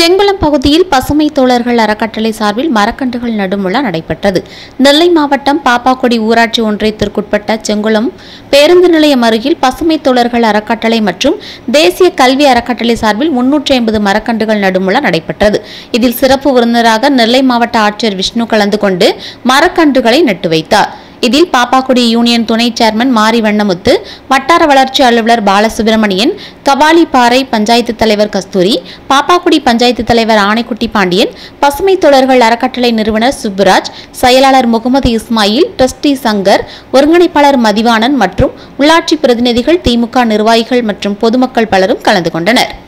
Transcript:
செங்குளம் பகுதியில் பசுமை தோழர்கள் அறக்கட்டளை சார்பில் மரக்கன்றுகள் நடும் விழா நடைபெற்றது நெல்லை மாவட்டம் பாப்பாக்குடி ஊராட்சி ஒன்றியத்திற்குட்பட்ட செங்குளம் பேருந்து நிலையம் அருகில் பசுமை தோழர்கள் அறக்கட்டளை மற்றும் தேசிய கல்வி அறக்கட்டளை சார்பில் முன்னூற்றி ஐம்பது மரக்கன்றுகள் நடும் விழா நடைபெற்றது இதில் சிறப்பு விருந்தினராக நெல்லை மாவட்ட ஆட்சியர் விஷ்ணு கலந்து கொண்டு மரக்கன்றுகளை நட்டு வைத்தார் இதில் பாப்பாக்குடி யூனியன் துணை சேர்மன் மாரி வண்ணமுத்து வட்டார வளர்ச்சி அலுவலர் பாலசுப்பிரமணியன் கபாலிப்பாறை பஞ்சாயத்து தலைவர் கஸ்தூரி பாப்பாக்குடி பஞ்சாயத்து தலைவர் ஆணைக்குட்டி பாண்டியன் பசுமை தோழர்கள் அறக்கட்டளை நிறுவனர் சுப்புராஜ் செயலாளர் முகமது இஸ்மாயில் ட்ரஸ்டி சங்கர் ஒருங்கிணைப்பாளர் மதிவாணன் மற்றும் உள்ளாட்சி பிரதிநிதிகள் திமுக நிர்வாகிகள் மற்றும் பொதுமக்கள் பலரும் கலந்து கொண்டனர்